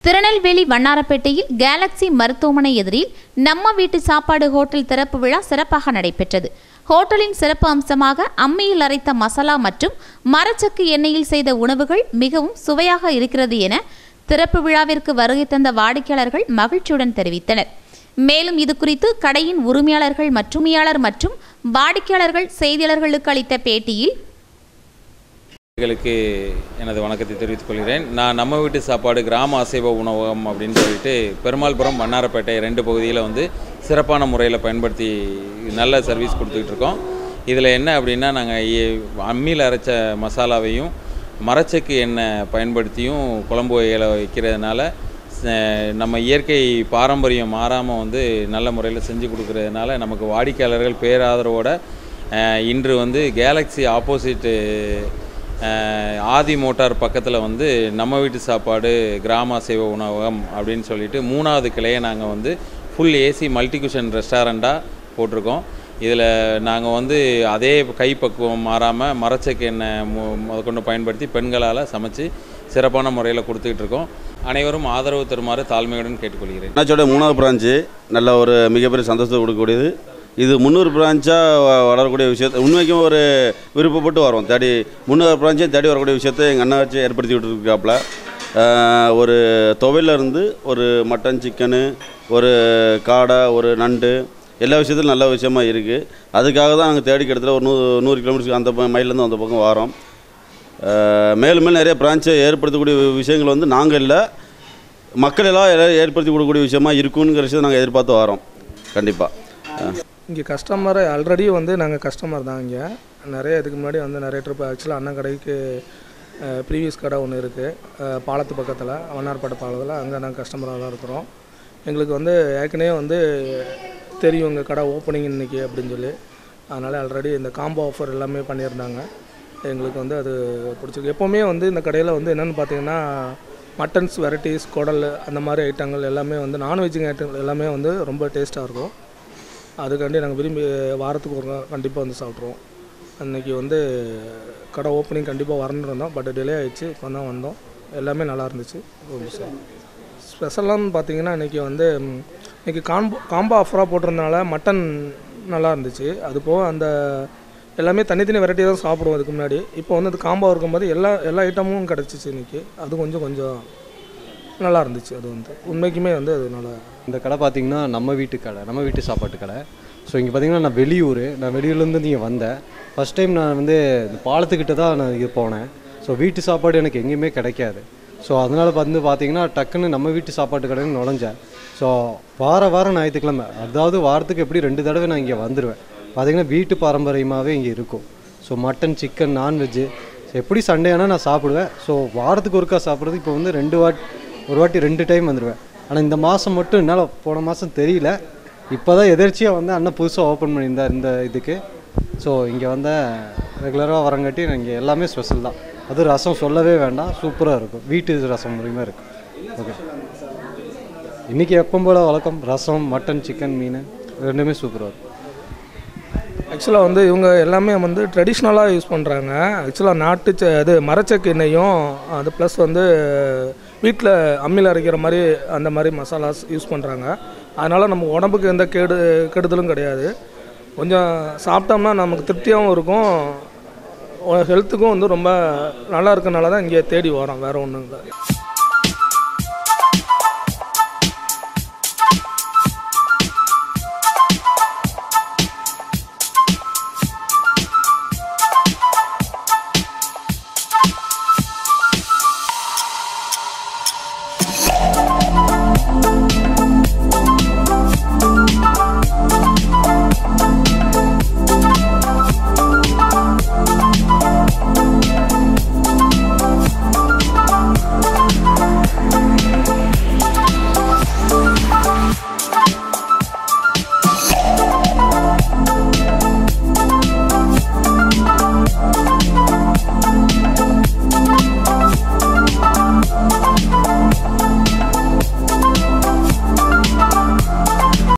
Tirunelveli வண்ணாரப்பேட்டையில் Galaxy மருத்துவமனை எதிரில் நம்ம வீட்டு சாப்பாடு ஹோட்டல் திறப்பு விழா சிறப்பாக நடைபெற்றது ஹோட்டலின் சிறப்பு அம்சமாக அம்மியில் அரைத்த மசாலா மற்றும் மரச்சக்கு எண்ணெயில் செய்த உணவுகள் மிகவும் சுவையாக இருக்கிறது என திறப்பு விழாவிற்கு வருகை தந்த வாடிக்கையாளர்கள் மகிழ்ச்சியுடன் தெரிவித்தனர் மேலும் இது குறித்து கடையின் உரிமையாளர்கள் மற்றும் உரிமையாளர் மற்றும் வாடிக்கையாளர்கள் செய்தியாளர்களுக்கு அளித்த பேட்டியில் களுக்கு எனது வணக்கத்தை தெரிவித்துக் கொள்கிறேன் நான் நம்ம வீட்டு சாப்பாடு கிராம அசைவ உணவகம் அப்படின்னு சொல்லிட்டு பெருமாள்புரம் வண்ணாரப்பேட்டை ரெண்டு பகுதியில் வந்து சிறப்பான முறையில் பயன்படுத்தி நல்ல சர்வீஸ் கொடுத்துக்கிட்டு இருக்கோம் இதில் என்ன அப்படின்னா நாங்கள் அம்மியில் அரைச்ச மசாலாவையும் மரச்சக்கு எண்ணெய் பயன்படுத்தியும் குழம்பு வகைகளை வைக்கிறதுனால ச- நம்ம இயற்கை பாரம்பரியம் மாறாமல் வந்து நல்ல முறையில் செஞ்சு கொடுக்கறதுனால நமக்கு வாடிக்கையாளர்கள் பேராதரவோட அஹ், இன்று வந்து கேலக்ஸி ஆப்போசிட்டு அஹ், ஆதி மோட்டார் பக்கத்தில் வந்து நம்ம வீட்டு சாப்பாடு கிராம அசைவ உணவகம் அப்படின்னு சொல்லிட்டு மூணாவது கிளையை நாங்கள் வந்து ஃபுல் ஏசி மல்டி குஷன் ரெஸ்டாரண்ட்டாக போட்டிருக்கோம் இதில் நாங்கள் வந்து அதே கைப்பக்குவம் மாறாமல் மரச்சக்கு எண்ணெய் மு முதற்கொண்டு பயன்படுத்தி பெண்களால் சமைச்சு சிறப்பான முறையில் கொடுத்துக்கிட்டு இருக்கோம் அனைவரும் ஆதரவு தருமாறு தாழ்மையுடன் கேட்டுக்கொள்கிறேன் அண்ணாச்சோட மூணாவது பிரான்ச்சு நல்ல ஒரு மிகப்பெரிய சந்தோஷத்தை கொடுக்கக்கூடியது இது முந்நூறு பிரான்ச்சாக வளரக்கூடிய விஷயத்தை உண்மைக்கும் ஒரு விருப்பப்பட்டு வரோம் தேடி முந்நூறு பிரான்ச்சையும் தேடி வரக்கூடிய விஷயத்தை எங்கள் அண்ணா வச்சு ஏற்படுத்தி விட்டுருக்காப்புல ஒரு துவையில இருந்து ஒரு மட்டன் சிக்கனு ஒரு காடை ஒரு நண்டு எல்லா விஷயத்திலும் நல்ல விஷயமா இருக்குது அதுக்காக தான் நாங்கள் தேடி கிட்டத்தட்ட ஒரு நூ நூறு கிலோமீட்டருக்கு அந்த ப- மைல்லேருந்து அந்த பக்கம் வரோம் அஹ் மேலும் மேலும் நிறைய பிரான்ச்சை ஏற்படுத்தக்கூடிய விஷயங்கள் வந்து நாங்கள் இல்லை மக்கள் எல்லாம் ஏ- ஏற்படுத்தி கொடுக்கக்கூடிய விஷயமா இருக்குங்கிற விஷயத்தை நாங்கள் எதிர்பார்த்து வரோம் கண்டிப்பாக இங்கே கஸ்டமர் ஆல்ரெடி வந்து நாங்கள் கஸ்டமர் தான் இங்கே நிறைய இதுக்கு முன்னாடி வந்து நிறைய ட்ரிப் ஆக்சுவலாக அண்ணன் கடைக்கு ப்ரீவியஸ் கடை ஒன்று இருக்குது பாலத்து பக்கத்தில் வண்ணார்பேட்டை பாலத்தில் அங்கே நாங்கள் கஸ்டமராக தான் இருக்கிறோம் எங்களுக்கு வந்து ஏற்கனவே வந்து தெரியும் உங்கள் கடை ஓப்பனிங் இன்னைக்கு அப்படின்னு சொல்லி அதனால் ஆல்ரெடி இந்த காம்போ ஆஃபர் எல்லாமே பண்ணியிருந்தாங்க எங்களுக்கு வந்து அது பிடிச்சிருக்கு எப்போவுமே வந்து இந்த கடையில் வந்து என்னென்னு பார்த்தீங்கன்னா மட்டன்ஸ் வெரைட்டிஸ் குடல் அந்த மாதிரி ஐட்டங்கள் எல்லாமே வந்து நான்வெஜ் ஐட்டங்கள் எல்லாமே வந்து ரொம்ப டேஸ்ட்டாக இருக்கும் அதுக்காண்டி நாங்கள் விரும்பி வாரத்துக்கு ஒரு நாள் கண்டிப்பாக வந்து சாப்பிட்ருவோம் அன்றைக்கி வந்து கடை ஓப்பனிங் கண்டிப்பாக வரணுன்னு இருந்தோம் பட் டிலே ஆயிடுச்சு இப்போ தான் வந்தோம் எல்லாமே நல்லா இருந்துச்சு ரொம்ப ஸ்பெஷலான்னு பார்த்தீங்கன்னா இன்றைக்கி வந்து ம், இன்னைக்கு காம்போ காம்போ ஆஃபராக போட்டிருந்தனால மட்டன் நல்லா இருந்துச்சு அது போக அந்த எல்லாமே தனித்தனி வெரைட்டி தான் சாப்பிடுவோம் அதுக்கு முன்னாடி இப்போ வந்து அது காம்போ இருக்கும்போது எல்லா எல்லா ஐட்டமும் கிடச்சிச்சு இன்றைக்கி அது கொஞ்சம் கொஞ்சம் நல்லா இருந்துச்சு அது வந்து உண்மைக்குமே வந்து அது நல்லா இந்த கடை பார்த்தீங்கன்னா நம்ம வீட்டு கடை நம்ம வீட்டு சாப்பாட்டு கடை ஸோ இங்கே பார்த்தீங்கன்னா நான் வெளியூர் நான் வெளியூர்லேருந்து இங்கே வந்தேன் ஃபஸ்ட் டைம் நான் வந்து இந்த பாலத்துக்கிட்ட தான் நான் இது போனேன் ஸோ வீட்டு சாப்பாடு எனக்கு எங்கேயுமே கிடைக்காது ஸோ அதனால் வந்து பார்த்தீங்கன்னா டக்குன்னு நம்ம வீட்டு சாப்பாட்டு கடைன்னு நுழைஞ்சேன் ஸோ வார வாரம் ஞாயிற்றுக்கிழமை அதாவது வாரத்துக்கு எப்படி ரெண்டு தடவை நான் இங்கே வந்துடுவேன் பார்த்தீங்கன்னா வீட்டு பாரம்பரியமாகவே இங்கே இருக்கும் ஸோ மட்டன் சிக்கன் நான்வெஜ்ஜு எப்படி சண்டே ஆனால் நான் சாப்பிடுவேன் ஸோ வாரத்துக்கு ஒருக்கா சாப்பிட்றது இப்போ வந்து ரெண்டு வாட்டி ஒரு வாட்டி ரெண்டு டைம் வந்துடுவேன் ஆனால் இந்த மாதம் மட்டும் என்னால் போன மாதம் தெரியல இப்போ தான் எதர்ச்சியாக வந்து அண்ணன் புதுசாக ஓப்பன் பண்ணியிருந்தார் இந்த இதுக்கு ஸோ இங்கே வந்த ரெகுலராக வரங்காட்டி இங்கே எல்லாமே ஸ்பெஷல் தான் அது ரசம் சொல்லவே வேண்டாம் சூப்பராக இருக்கும் வீட்டு ரசம் முறையுமே இருக்கும் ஓகே இன்றைக்கி எப்போ போல் வழக்கம் ரசம் மட்டன் சிக்கன் மீன் ரெண்டுமே சூப்பராக இருக்கும் ஆக்சுவலாக வந்து இவங்க எல்லாமே வந்து ட்ரெடிஷ்னலாக யூஸ் பண்ணுறாங்க ஆக்சுவலாக நாட்டு ச இது மரச்சக்கு எண்ணெயும் அது ப்ளஸ் வந்து வீட்டில் அம்மியில் அரைக்கிற மாதிரி அந்த மாதிரி மசாலாஸ் யூஸ் பண்ணுறாங்க அதனால் நம்ம உடம்புக்கு எந்த கேடு கெடுதலும் கிடையாது கொஞ்சம் சாப்பிட்டோம்னா நமக்கு திருப்தியாகவும் இருக்கும் ஹெல்த்துக்கும் வந்து ரொம்ப நல்லா இருக்கனால தான் இங்கே தேடி வரோம் வேறு ஒன்றும் இல்லை